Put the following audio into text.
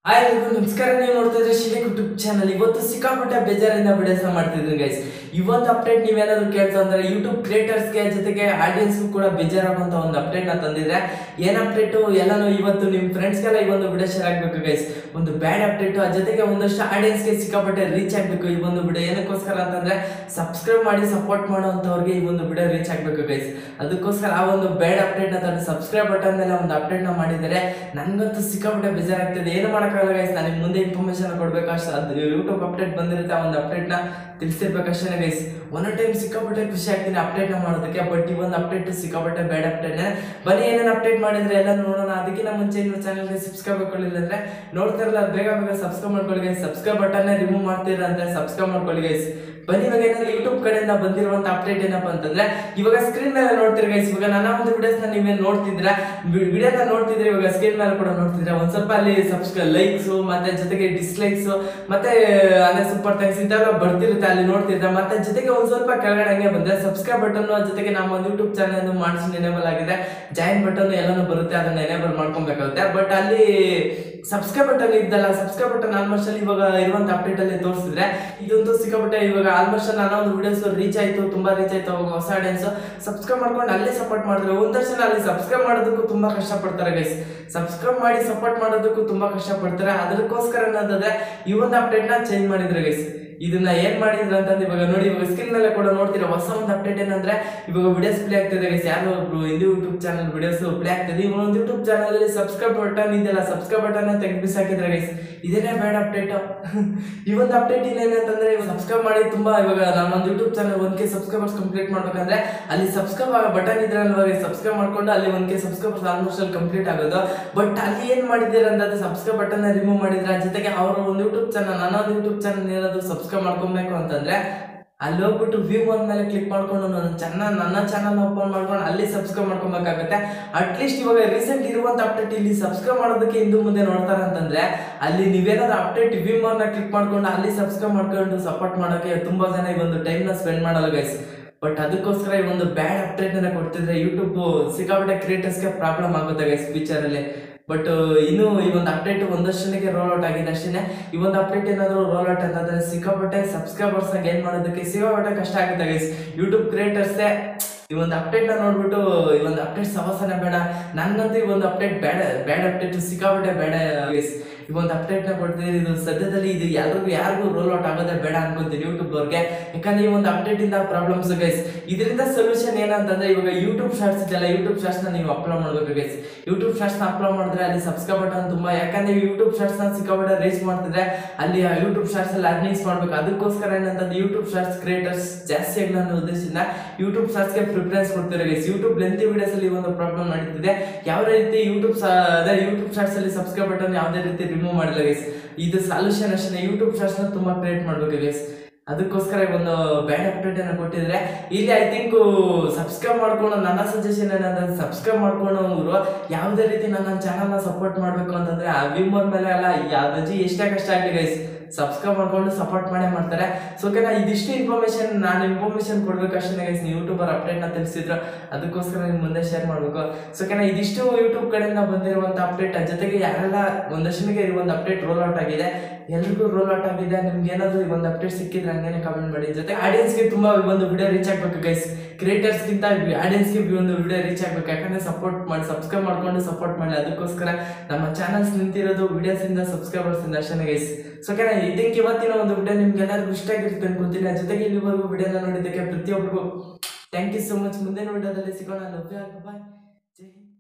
hi ಎಲ್ರಿಗೂ ನಮಸ್ಕಾರ ನೀವು ನೋಡ್ತಾ ಇದ್ರೆ ಶಿಲೆ ಯೂಟ್ಯೂಬ್ ಚಾನಲ್ ಇವತ್ತು ಸಿಕ್ಕಾಪಟ್ಟೆ ಬೇಜಾರಿಂದ ವಿಡಿಯೋಸ್ ಮಾಡ್ತಿದ್ದೀನಿ ಗೈಸ್ ಇವತ್ತು ಅಪ್ಡೇಟ್ ನೀವೇನಾದ್ರು ಕೇಳ್ತಾ ಅಂದ್ರೆ ಯೂಟ್ಯೂಬ್ ಕ್ರಿಯೇಟರ್ಸ್ಗೆ ಜೊತೆಗೆ ಆಡಿಯನ್ಸ್ಗೂ ಕೂಡ ಬೇಜಾರಾಗುವಂತ ಒಂದು ಅಪ್ಡೇಟ್ ನ ತಂದಿದ್ರೆ ಏನ್ ಅಪ್ಡೇಟ್ ಎಲ್ಲಾನು ಇವತ್ತು ನಿಮ್ ಫ್ರೆಂಡ್ಸ್ಗೆಲ್ಲ ಈ ಒಂದು ವಿಡಿಯೋ ಶೇರ್ ಆಗ್ಬೇಕು ಗೈಸ್ ಒಂದು ಬ್ಯಾಡ್ ಅಪ್ಡೇಟ್ ಜೊತೆಗೆ ಒಂದಷ್ಟು ಆಡಿಯನ್ಸ್ಗೆ ಸಿಕ್ಕಾಪಟ್ಟೆ ರೀಚ್ ಆಗ್ಬೇಕು ಈ ಒಂದು ವಿಡಿಯೋ ಏನಕ್ಕೋಸ್ಕರ ಅಂತಂದ್ರೆ ಸಬ್ಸ್ಕ್ರೈಬ್ ಮಾಡಿ ಸಪೋರ್ಟ್ ಮಾಡೋಂಥವ್ರಿಗೆ ಈ ಒಂದು ವಿಡಿಯೋ ರೀಚ್ ಆಗ್ಬೇಕು ಗೈಸ್ ಅದಕ್ಕೋಸ್ಕರ ಆ ಒಂದು ಬ್ಯಾಡ್ ಅಪ್ಡೇಟ್ ನ ತಂದು ಸಬ್ಸ್ಕ್ರೈಬ್ ಬಟನ್ ಮೇಲೆ ಒಂದು ಅಪ್ಡೇಟ್ ನ ಮಾಡಿದರೆ ನನ್ಗಂತೂ ಸಿಕ್ಕಾಪಟ್ಟೆ ಬೇಜಾರಾಗ್ತದೆ ಏನು ಮಾಡೋಕ್ಕಾಗಲ್ಲ ಗೈಸ್ ನಾನು ನಿಮ್ಗೆ ಮುಂದೆ ಇನ್ಫಾರ್ಮೇಶನ್ ಕೊಡ್ಬೇಕು ಅಷ್ಟು ಅದು ಯೂಟ್ಯೂಬ್ ಅಪ್ಡೇಟ್ ಬಂದಿರುತ್ತೆ ಆ ಒಂದು ಅಪ್ಡೇಟ್ ನ ತಿಳಿಸಿರ್ಬೇಕಷ್ಟೇ ಗೈಸ್ ಒಂದ್ ಟೈಮ್ ಸಿಕ್ಕಾಪಟ್ಟೆ ಖುಷಿ ಆಗ್ತೀನಿ ಅಪ್ಡೇಟ್ ನ ಮಾಡೋದಕ್ಕೆ ಬಟ್ ಈ ಒಂದು ಅಪ್ಡೇಟ್ ಸಿಕ್ಕಾಪಟ್ಟೆ ಬ್ಯಾಡ್ ಅಪ್ಡೇಟ್ ಬನ್ನಿ ಏನೇನು ಅಪ್ಡೇಟ್ ಮಾಡಿದ್ರೆ ಎಲ್ಲ ನೋಡೋಣ ಅದಕ್ಕಿಂತ ಮುಂಚೆ ಇನ್ನು ಚಾನಲ್ಗೆ ಸಬ್ಸ್ಕ್ರೈಬ್ ಮಾಡ್ಕೊಳ್ಳಿಲ್ಲ ಅಂದ್ರೆ ನೋಡ್ತಿರಲ್ಲ ಬೇಗ ಬೇಗ ಸಬ್ಸ್ಕ್ರೈಬ್ ಮಾಡ್ಕೊಳ್ಳಿ ಗೈಸ್ ಸಬ್ಸ್ಕ್ರೈಬ್ ಬಟನ್ ರಿಮೂವ್ ಮಾಡ್ತೀರಾ ಅಂದ್ರೆ ಸಬ್ಸ್ಕ್ರೈಬ್ ಮಾಡ್ಕೊಳ್ಳಿ ಗೈಸ್ ಬನ್ನಿ ಇವಾಗ ಏನಾದ್ರೆ ಯೂಟ್ಯೂಬ್ ಕಡೆಯಿಂದ ಬಂದಿರುವಂತ ಅಪ್ಡೇಟ್ ಏನಪ್ಪಾ ಅಂತಂದ್ರೆ ಇವಾಗ ಸ್ಕ್ರೀನ್ ಮೇಲೆ ನೋಡ್ತೀರಿ ಗೈಸ್ ಇವಾಗ ನನ್ನ ಒಂದು ವಿಡಿಯೋಸ್ ನ ನೀವೇನ್ ನೋಡ್ತಿದ್ರ ವಿಡಿಯೋನ ನೋಡ್ತಿದ್ರೆ ಇವಾಗ ಸ್ಕ್ರೀನ್ ಮೇಲೆ ಕೂಡ ನೋಡ್ತಿದ್ರೆ ಒಂದ್ ಸ್ವಲ್ಪ ಅಲ್ಲಿ ಸಬ್ಸ್ಕ್ರೈಬ್ ಲೈಕ್ಸ್ ಮತ್ತೆ ಜೊತೆಗೆ ಡಿಸ್ಲೈಕ್ಸ್ ಮತ್ತೆ ಅಂದ್ರೆ ಸೂಪರ್ ಥ್ಯಾಂಕ್ಸ್ ಇಂತೆಲ್ಲ ಬರ್ತಿರುತ್ತೆ ಅಲ್ಲಿ ನೋಡ್ತಿದ್ರೆ ಮತ್ತೆ ಜೊತೆಗೆ ಒಂದ್ ಸ್ವಲ್ಪ ಕೆಳಗಡೆ ಹಂಗೆ ಬಂದ್ರೆ ಸಬ್ಸ್ಕ್ರೈಬ್ ಬಟನ್ ಜೊತೆಗೆ ನಮ್ಮ ಒಂದು ಯೂಟ್ಯೂಬ್ ಚಾನಲ್ ಮಾಡಿಸಿ ಎನೇಬಲ್ ಆಗಿದೆ ಜಾಯಿನ್ ಬಟನ್ ಎಲ್ಲಾನು ಬರುತ್ತೆ ಅದನ್ನ ಎನೇಬಲ್ ಮಾಡ್ಕೊಬೇಕಾಗುತ್ತೆ ಬಟ್ ಅಲ್ಲಿ ಸಬ್ಸ್ಕ್ರೈಬ್ ಬಟನ್ ಇದ್ದಲ್ಲ ಸಬ್ಸ್ಕ್ರೈಬ್ ಬಟನ್ ಆಲ್ಮೋಸ್ಟ್ ಅಲ್ಲಿ ಇವಾಗ ಇರುವಂತ ಅಪ್ಡೇಟ್ ಅಲ್ಲಿ ತೋರಿಸಿದ್ರೆ ಇದಂತೂ ಸಿಕ್ಕಾಪಟ್ಟೆ ಇವಾಗ ಆಲ್ಮೋಸ್ಟ್ ನನ್ನ ಒಂದು ವಿಡಿಯೋಸ್ ರೀಚ್ ಆಯ್ತು ತುಂಬಾ ರೀಚ್ ಆಯ್ತು ಅವಾಗ ಹೊಸ ಆಡಿಯನ್ಸ್ ಸಬ್ಸ್ಕ್ರೈಬ್ ಮಾಡ್ಕೊಂಡು ಅಲ್ಲೇ ಸಪೋರ್ಟ್ ಮಾಡಿದ್ರೆ ಒಂದ್ ತಕ್ಷಣ ಅಲ್ಲಿ ಸಬ್ಸ್ಕ್ರೈಬ್ ಮಾಡೋದಕ್ಕೂ ತುಂಬಾ ಕಷ್ಟ ಪಡ್ತಾರೆ ಗೈಸ್ ಸಬ್ಸ್ಕ್ರೈಬ್ ಮಾಡಿ ಸಪೋರ್ಟ್ ಮಾಡೋದಕ್ಕೂ ತುಂಬಾ ಕಷ್ಟ ಪಡ್ತಾರೆ ಅದಕ್ಕೋಸ್ಕರ ಏನಂತಂದ್ರೆ ಈ ಒಂದು ಅಪ್ಡೇಟ್ ನ ಚೇಂಜ್ ಮಾಡಿದ್ರೆ ಗೈಸ್ ಇದನ್ನ ಏನ್ ಮಾಡಿದ್ರು ಅಂತಂದ್ರೆ ಇವಾಗ ನೋಡಿ ಇವಾಗ ಸ್ಕ್ರೀನ್ ಮೇಲೆ ಕೂಡ ನೋಡ್ತೀರಾ ಹೊಸ ಒಂದು ಅಪ್ಡೇಟ್ ಏನಂದ್ರೆ ಇವಾಗ ವಿಡಿಯೋಸ್ ಪ್ಲೇ ಆಗ್ತಿದೆ ಗೈಸ್ ಯಾರೋ ಒಬ್ರು Hindi YouTube channel videos play ಆಗ್ತದೆ ಇವಾಗ ಒಂದು ಯೂಟ್ಯೂಬ್ ಚಾನಲ್ ಅಲ್ಲಿ ಸಬ್ಸ್ಕ್ರೈಬ್ ಬಟನ್ ಇದೆಯಲ್ಲ ಸಬ್ಸ್ಕ್ರೈಬ್ ಬಟನ್ ತೆಗೆದು ಬಿಸಾಕಿದ್ರೆ ಗೈಸ್ ಇದೇನೇ ಬ್ಯಾಡ್ ಅಪ್ಡೇಟ್ ಈ ಒಂದು ಅಪ್ಡೇಟ್ ಏನಂತಂದ್ರೆ ಸಬ್ಸ್ಕ್ರೈಬ್ ಮಾಡಿ ತುಂಬಾ ಇವಾಗ ನಾನು ಒಂದು YouTube channel one K subscribers complete ಮಾಡ್ಬೇಕಂದ್ರೆ ಅಲ್ಲಿ ಸಬ್ಸ್ಕ್ರೈಬ್ ಬಟನ್ ಇದ್ರೆ ಅಲ್ವಾ ಸಬ್ಸ್ಕ್ರೈಬ್ ಮಾಡ್ಕೊಂಡು ಅಲ್ಲಿ ಒನ್ ಕೆ ಸಬ್ಸ್ಕ್ರೈಬರ್ಸ್ ಆಲ್ಮೋಸ್ಟ್ ಅಲ್ಲಿ ಕಂಪ್ಲೀಟ್ ಆಗೋದು ಬಟ್ ಅಲ್ಲಿ ಏನ್ ಮಾಡಿದ್ದೀರ ಅಂತಂದ್ರೆ ಸಬ್ಸ್ಕ್ರೈಬ್ ಬಟನ್ ರಿಮೂವ್ ಮಾಡಿದ್ರೆ ಜೊತೆಗೆ ಅವರ ಒಂದು ಯೂಟ್ಯೂಬ್ ಚಾನಲ್ ನನ್ನೊಂದು ಯೂಟ್ಯೂಬ್ ಚಾನಲ್ ಏನಾದ್ರು ಸಬ್ಸ್ಕ್ರೈಬ್ ಮಾಡ್ಕೊಬೇಕು ಅಂತಂದ್ರೆ ಅಲ್ಲಿ ಹೋಗ್ಬಿಟ್ಟು ವ್ಯೂ ಒಂದ್ ಮೇಲೆ ಕ್ಲಿಕ್ ಮಾಡ್ಕೊಂಡು ನನ್ನ ಚಾನಲ್ ನನ್ನ ಚಾನಲ್ ಓಪನ್ ಮಾಡ್ಕೊಂಡು ಅಲ್ಲಿ ಸಬ್ಸ್ಕ್ರೈಬ್ ಮಾಡ್ಕೊಬೇಕಾಗುತ್ತೆ ಅಟ್ಲೀಸ್ಟ್ ಇವಾಗ ರೀಸೆಂಟ್ ಇರುವಂತ ಅಪ್ಡೇಟ್ ಇಲ್ಲಿ ಸಬ್ಸ್ಕ್ರೈಬ್ ಮಾಡೋದಕ್ಕೆ ಹಿಂದೂ ಮುಂದೆ ನೋಡ್ತಾರೆ ಅಂತಂದ್ರೆ ಅಲ್ಲಿ ನೀವೇನಾದ್ರು ಅಪ್ಡೇಟ್ ವ್ಯೂ ನ ಕ್ಲಿಕ್ ಮಾಡ್ಕೊಂಡು ಅಲ್ಲಿ ಸಬ್ಸ್ಕ್ರೈಬ್ ಮಾಡ್ಕೊಂಡು ಸಪೋರ್ಟ್ ಮಾಡೋಕೆ ತುಂಬಾ ಜನ ಈ ಒಂದು ಟೈಮ್ ನ ಸ್ಪೆಂಡ್ ಮಾಡಲ್ಲ ಗೈಸ್ ಬಟ್ ಅದಕ್ಕೋಸ್ಕರ ಈ ಒಂದು ಬ್ಯಾಡ್ ಅಪ್ಡೇಟ್ ಅನ್ನ ಕೊಡ್ತಿದ್ರೆ ಯೂಟ್ಯೂಬ್ ಸಿಕ್ಕಾಪಟ್ಟೆ ಕ್ರಿಯೇಟರ್ಸ್ಗೆ ಪ್ರಾಬ್ಲಮ್ ಆಗುತ್ತೆ ಗೈಸ್ ಫ್ಯೂಚರ್ ಅಲ್ಲಿ ಬಟ್ ಇನ್ನು ಈ ಒಂದು ಅಪ್ಡೇಟ್ ಒಂದಷ್ಟು ಜನಕ್ಕೆ ರೋಲ್ ಔಟ್ ಆಗಿದೆ ಅಷ್ಟೇ ಈ ಒಂದು ಅಪ್ಡೇಟ್ ಏನಾದ್ರು ರೋಲ್ ಔಟ್ ಅಂತಂದ್ರೆ ಸಿಕ್ಕಾಪಟ್ಟೆ ಸಬ್ಸ್ಕ್ರೈಬರ್ಸ್ ನ ಗೇನ್ ಮಾಡೋದಕ್ಕೆ ಸಿಕ್ಕಾಪಟ್ಟೆ ಕಷ್ಟ ಆಗುತ್ತೆ ಗೈಸ್ ಯೂಟ್ಯೂಬ್ ಕ್ರಿಯೇಟರ್ಸೇ ಈ ಒಂದು ಅಪ್ಡೇಟ್ ನ ನೋಡ್ಬಿಟ್ಟು ಈ ಒಂದು ಅಪ್ಡೇಟ್ ಸವಾಸನೆ ಬೇಡ ನನ್ಗಂತೂ ಈ ಒಂದು ಅಪ್ಡೇಟ್ ಬೇಡ ಬ್ಯಾಡ್ ಅಪ್ಡೇಟ್ ಸಿಕ್ಕಾಪಟ್ಟೆ ಬೇಡ ಗೈಸ್ ಈ ಒಂದು ಅಪ್ಡೇಟ್ ನ ಕೊಡ್ತಿದ್ದೀರಿ ಇದು ಸದ್ಯದಲ್ಲಿ ಇದು ಯಾರಿಗೂ ಯಾರಿಗೂ ರೋಲ್ ಔಟ್ ಆಗೋದೇ ಬೇಡ ಅನ್ಕೊಂತೀನಿ ಯೂಟ್ಯೂಬ್ ಅವ್ರಿಗೆ ಯಾಕಂದ್ರೆ ಈ ಒಂದು ಅಪ್ಡೇಟ್ ಇಂದ ಪ್ರಾಬ್ಲಮ್ಸ್ ಗೈಸ್ ಇದರಿಂದ ಸೊಲ್ಯೂಷನ್ ಏನಂತಂದ್ರೆ ಇವಾಗ ಯೂಟ್ಯೂಬ್ ಶಾರ್ಟ್ಸ್ ಇದೆಲ್ಲ ಯೂಟ್ಯೂಬ್ ಶಾರ್ಟ್ಸ್ ನ ನೀವು ಅಪ್ಲೋಡ್ ಮಾಡ್ಬೇಕು ಗೈಸ್ ಯೂಟ್ಯೂಬ್ ಶಾರ್ಟ್ಸ್ ನ ಅಪ್ಲೋಡ್ ಮಾಡಿದ್ರೆ ಅಲ್ಲಿ ಸಬ್ಸ್ಕ್ರೈಬ್ ಬಟನ್ ತುಂಬಾ ಯಾಕಂದ್ರೆ ಯೂಟ್ಯೂಬ್ ಶಾರ್ಟ್ಸ್ ನ ಸಿಕ್ಕಾಪಟ್ಟೆ ರೀಚ್ ಮಾಡ್ತಿದ್ರೆ ಅಲ್ಲಿ ಯೂಟ್ಯೂಬ್ ಶಾರ್ಟ್ಸ್ ಅಲ್ಲಿ ಅರ್ನಿಂಗ್ಸ್ ಮಾಡ್ಬೇಕು ಅದಕ್ಕೋಸ್ಕರ ಏನಂತಂದ್ರೆ ಯೂಟ್ಯೂಬ್ ಶಾರ್ಟ್ಸ್ ಕ್ರಿಯೇಟರ್ಸ್ ಜಾಸ್ತಿ ಆಗಲಿ ಅನ್ನೋ ಉದ್ದೇಶದಿಂದ ಯೂಟ್ಯೂಬ್ ಶಾರ್ಟ್ಸ್ ಗೆ ಪ್ರಿಫರೆನ್ಸ್ ಕೊಡ್ತಾರೆ ಗೈಸ್ ಯೂಟ್ಯೂಬ್ ಲೆಂತಿ ವಿಡಿಯೋಸ್ ಅಲ್ಲಿ ಒಂದು ಪ್ರಾಬ್ಲಮ್ ನಡೀತಿದೆ ಯಾವ ರೀತಿ ಯೂಟ್ಯೂಬ್ ಅದೇ ಯೂಟ್ಯೂಬ್ ಶಾರ್ಟ್ಸ್ ಅಲ್ಲಿ ಸಬ್ಸ್ಕ್ರೈಬ್ ಬಟನ್ ಯಾವುದೇ ರೀತಿ ರಿಮೂವ್ ಮಾಡಿಲ್ಲ ಗೈಸ್ ಇದು ಸೊಲ್ಯೂಷನ್ ಅಷ್ಟೇ ಯೂಟ್ಯೂಬ್ ಶಾರ್ಟ್ಸ್ ನ ತುಂಬಾ ಕ್ರಿಯೇಟ್ ಮಾಡ್ಬೇಕು ಗೈಸ್ ಅದಕ್ಕೋಸ್ಕರ ಒಂದು ಬ್ಯಾಡ್ ಅಪ್ಡೇಟ್ ಅನ್ನ ಕೊಟ್ಟಿದ್ರೆ ಇಲ್ಲಿ ಐ ಥಿಂಕ್ ಸಬ್ಸ್ಕ್ರೈಬ್ ಮಾಡ್ಕೊಂಡು ನನ್ನ ಸಜೆಷನ್ ಏನಂದ್ರೆ ಸಬ್ಸ್ಕ್ರೈಬ್ ಮಾಡ್ಕೊಂಡು ಅವರು ಯಾವುದೇ ರೀತಿ ನನ್ನ ಚಾನಲ್ ನ ಸಪೋರ್ಟ್ ಮಾಡ್ಬೇಕು ಅಂತಂದ್ರೆ ಆ ವಿಮರ್ ಮೇಲೆ ಅಲ್ಲ ಯಾವ್ದು ಎಷ್ಟೇ ಕಷ್ಟ ಆಗಲಿ ಗೈಸ್ ಸಬ್ಸ್ಕ್ರೈಬ್ ಮಾಡ್ಕೊಂಡು ಸಪೋರ್ಟ್ ಮಾಡೇ ಮಾಡ್ತಾರೆ ಸೊ ಓಕೆನಾ ಇದಿಷ್ಟು ಇನ್ಫಾರ್ಮೇಶನ್ ನಾನು ಇನ್ಫಾರ್ಮೇಶನ್ ಕೊಡ್ಬೇಕಷ್ಟೇ ಗೈಸ್ ನೀವು ಯೂಟ್ಯೂಬರ್ ಅಪ್ಡೇಟ್ ನ ತಿಳಿಸಿದ್ರು ಅದಕ್ಕೋಸ್ಕರ ನಿಮ್ ಮುಂದೆ ಶೇರ್ ಮಾಡ್ಬೇಕು ಸೊ ಓಕೆನಾ ಇದಿಷ್ಟು ಯೂಟ್ಯೂಬ್ ಕಡೆಯಿಂದ ಬಂದಿರುವಂತ ಅಪ್ಡೇಟ್ ಜೊತೆಗೆ ಯಾರೆಲ್ಲ ಒಂದಷ್ಟನಿಗೆ ಈ ಒಂದು ಅಪ್ಡೇಟ್ ರೋಲ್ ಔಟ್ ಆಗಿದೆ ಎಲ್ರಿಗೂ ರೋಲ್ ಔಟ್ ಆಗಿದೆ ನಿಮ್ಗೆ ಏನಾದ್ರು ಈ ಒಂದು ಅಪ್ಡೇಟ್ ಸಿಕ್ಕಿದ್ರೆ ಹಂಗೇನೆ ಕಮೆಂಟ್ ಮಾಡಿ ಜೊತೆ ಆಡಿಯನ್ಸ್ಗೆ ತುಂಬಾ ಈ ಒಂದು ವಿಡಿಯೋ ರೀಚ್ ಆಗ್ಬೇಕು ಗೈಸ್ ಕ್ರಿಯೇಟರ್ಸ್ಗಿಂತ ಆಡಿಯನ್ಸ್ಗೆ ಈ ಒಂದು ವಿಡಿಯೋ ರೀಚ್ ಆಗ್ಬೇಕು ಯಾಕಂದ್ರೆ ಸಪೋರ್ಟ್ ಮಾಡಿ ಸಬ್ಸ್ಕ್ರೈಬ್ ಮಾಡ್ಕೊಂಡು ಸಪೋರ್ಟ್ ಮಾಡಿ ಅದಕ್ಕೋಸ್ಕರ ನಮ್ಮ ಚಾನಲ್ಸ್ ನಿಂತಿರೋದು ವಿಡಿಯೋಸ್ ಇಂದ ಸಬ್ಸ್ಕ್ರೈಬರ್ಸ್ ಇಂದ ಅಷ್ಟೇ ಗೈಸ್ ಸೊ ಓಕೆನಾ ಇದಕ್ಕೆ ಇವತ್ತಿನ ಒಂದು ವಿಡಿಯೋ ನಿಮ್ಗೆ ಎಲ್ಲರಿಗೂ ಇಷ್ಟ ಆಗಿರುತ್ತೆ ಅನ್ಕೊಂತೀನಿ ಜೊತೆಗೆ ಇಲ್ಲಿವರೆಗೂ ವಿಡಿಯೋನ ನೋಡಿದ್ದಕ್ಕೆ ಪ್ರತಿಯೊಬ್ಬರಿಗೂ ಥ್ಯಾಂಕ್ ಯು ಸೊ ಮಚ್ ಮುಂದಿನ ವಿಡಿಯೋದಲ್ಲಿ ಸಿಗೋಣ ಲವ್ ಬಾಯ್ ಜೈ ಹಿಂದ್